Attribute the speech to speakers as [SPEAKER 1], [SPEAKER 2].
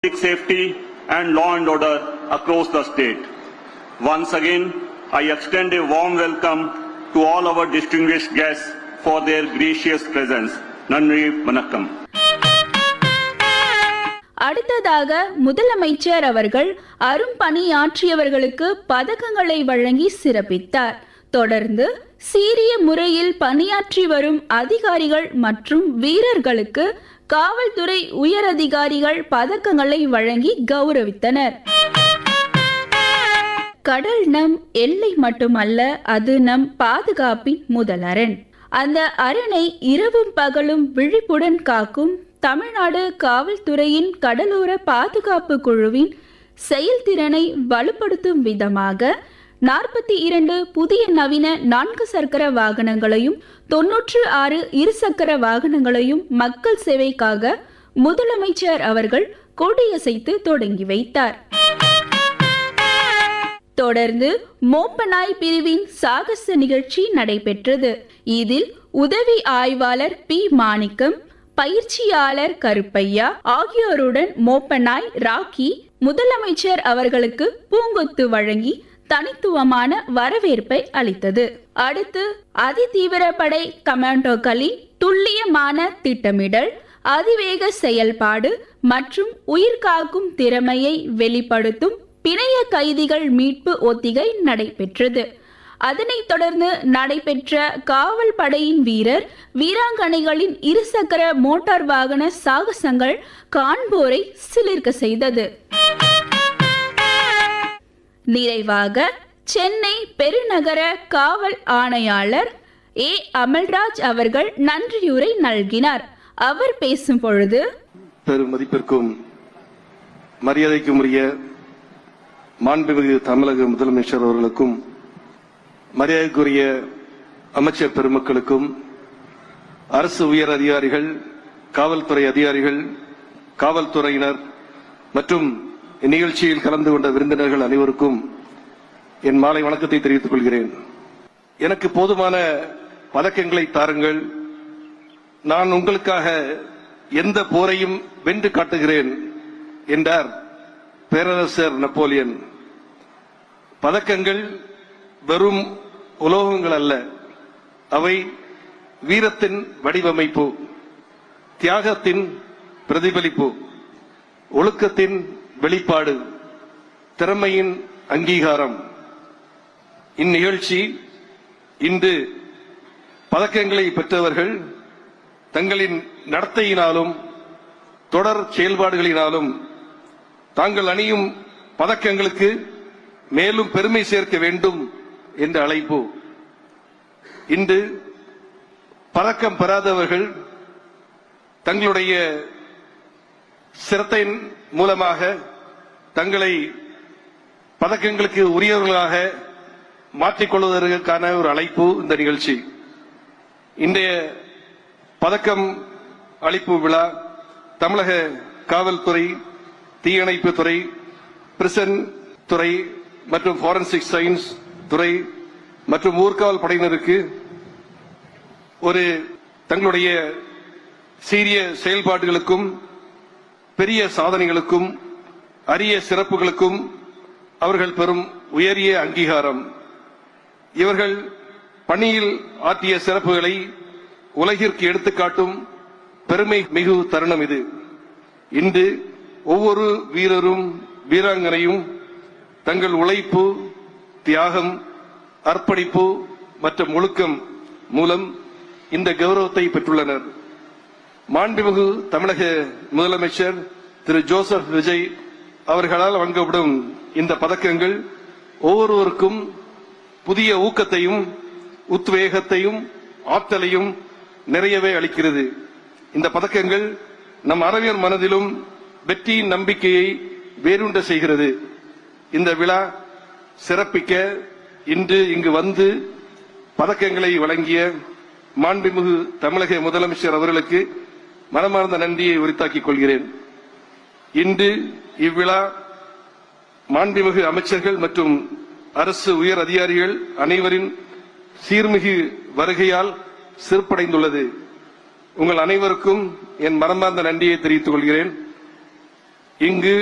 [SPEAKER 1] public safety and law and order across the state. Once again, I extend a warm welcome to all our distinguished guests for their gracious presence. Nandri Vanakkam.
[SPEAKER 2] அடுத்ததாக முதலமைச்சர் அவர்கள் அரும்பணியாற்றியவர்களுக்கு பதக்கங்களை வழங்கி சிறப்பித்தார் தொடர்ந்து சீரிய முறையில் பணியாற்றி வரும் அதிகாரிகள் மற்றும் வீரர்களுக்கு காவல்துறை உயரதிகாரிகள் பதக்கங்களை வழங்கி கௌரவித்தனர் கடல் நம் எல்லை மட்டுமல்ல அது நம் பாதுகாப்பின் முதல் அரண் அந்த அரணை இரவும் பகலும் விழிப்புடன் காக்கும் தமிழ்நாடு காவல்துறையின் கடலோர பாதுகாப்பு குழுவின் செயல்திறனை வலுப்படுத்தும் விதமாக நாற்பத்தி இரண்டு புதிய நவீன நான்கு சக்கர வாகனங்களையும் தொன்னூற்று ஆறு இருசக்கர வாகனங்களையும் மக்கள் சேவைக்காக முதலமைச்சர் அவர்கள் கொடியசைத்து தொடங்கி வைத்தார் தொடர்ந்து மோப்பநாய் பிரிவின் சாகச நிகழ்ச்சி நடைபெற்றது இதில் உதவி ஆய்வாளர் பி மாணிக்கம் பயிற்சியாளர் கருப்பையா ஆகியோருடன் மோப்பநாய் ராக்கி முதலமைச்சர் அவர்களுக்கு பூங்கொத்து வழங்கி தனித்துவமான வரவேற்பை அளித்தது அடுத்து அதிதீவிர படை கமாண்டோக்களின் துல்லியமான திட்டமிடல் அதிவேக செயல்பாடு மற்றும் உயிர்காக்கும் திறமையை வெளிப்படுத்தும் பிணைய கைதிகள் மீட்பு ஒத்திகை நடைபெற்றது அதனைத் தொடர்ந்து நடைபெற்ற காவல் படையின் வீரர் வீராங்கனைகளின் இருசக்கர மோட்டார் வாகன சாகசங்கள் காண்போரை சிலிர்க்க செய்தது நிறைவாக சென்னை பெருநகர காவல் ஆணையாளர் ஏ அமல்ராஜ் அவர்கள் நன்றியுரை நல்கினார் அவர் பேசும் பொழுது
[SPEAKER 3] பெரும் மதிப்பிற்கும் மரியாதைக்கும் உரிய மாண்புமிகு தமிழக முதலமைச்சர் அவர்களுக்கும் மரியாதைக்குரிய அமைச்சர் பெருமக்களுக்கும் அரசு உயர் அதிகாரிகள் காவல்துறை அதிகாரிகள் காவல்துறையினர் மற்றும் இந்நிகழ்ச்சியில் கலந்து கொண்ட விருந்தினர்கள் அனைவருக்கும் என் மாலை வணக்கத்தை தெரிவித்துக் கொள்கிறேன் எனக்கு போதுமான பதக்கங்களை தாருங்கள் நான் உங்களுக்காக எந்த போரையும் வென்று காட்டுகிறேன் என்றார் பேரரசர் நப்போலியன் பதக்கங்கள் வெறும் உலோகங்கள் அல்ல அவை வீரத்தின் வடிவமைப்பு தியாகத்தின் பிரதிபலிப்பு ஒழுக்கத்தின் வெளிப்பாடு திறமையின் அங்கீகாரம் இந்நிகழ்ச்சி இன்று பதக்கங்களை பெற்றவர்கள் தங்களின் நடத்தையினாலும் தொடர் செயல்பாடுகளினாலும் தாங்கள் அணியும் பதக்கங்களுக்கு மேலும் பெருமை சேர்க்க வேண்டும் என்ற அழைப்பு இன்று பதக்கம் பெறாதவர்கள் தங்களுடைய சிரத்தையின் மூலமாக தங்களை பதக்கங்களுக்கு உரியவர்களாக மாற்றிக்கொள்வதற்கான ஒரு அழைப்பு இந்த நிகழ்ச்சி இன்றைய பதக்கம் அளிப்பு விழா தமிழக காவல்துறை தீயணைப்பு துறை பிரிசன் துறை மற்றும் ஃபாரன்சிக் சயின்ஸ் துறை மற்றும் ஊர்காவல் படையினருக்கு ஒரு தங்களுடைய சீரிய செயல்பாடுகளுக்கும் பெரிய சாதனைகளுக்கும் அரிய சிறப்புகளுக்கும் அவர்கள் பெறும் உயரிய அங்கீகாரம் இவர்கள் பணியில் ஆற்றிய சிறப்புகளை உலகிற்கு எடுத்துக்காட்டும் பெருமை மிகு தருணம் இது இன்று ஒவ்வொரு வீரரும் வீராங்கனையும் தங்கள் உழைப்பு தியாகம் அர்ப்பணிப்பு மற்றும் ஒழுக்கம் மூலம் இந்த கௌரவத்தை பெற்றுள்ளனர் மாண்புமிகு தமிழக முதலமைச்சர் திரு ஜோசப் விஜய் அவர்களால் வழங்கப்படும் இந்த பதக்கங்கள் ஒவ்வொருவருக்கும் புதிய ஊக்கத்தையும் உத்வேகத்தையும் ஆற்றலையும் நிறையவே அளிக்கிறது இந்த பதக்கங்கள் நம் அறிஞர் மனதிலும் வெற்றியின் நம்பிக்கையை வேரூண்ட செய்கிறது இந்த விழா சிறப்பிக்க இன்று இங்கு வந்து பதக்கங்களை வழங்கிய மாண்புமிகு தமிழக முதலமைச்சர் அவர்களுக்கு மனமார்ந்த நன்றியை உரித்தாக்கிக் கொள்கிறேன் இன்று இவ்விழா மாண்புமிகு அமைச்சர்கள் மற்றும் அரசு உயர் அதிகாரிகள் அனைவரின் சீர்மிகு வருகையால் சிறப்படைந்துள்ளது உங்கள் அனைவருக்கும் என் மனமார்ந்த நன்றியை தெரிவித்துக் கொள்கிறேன் இங்கு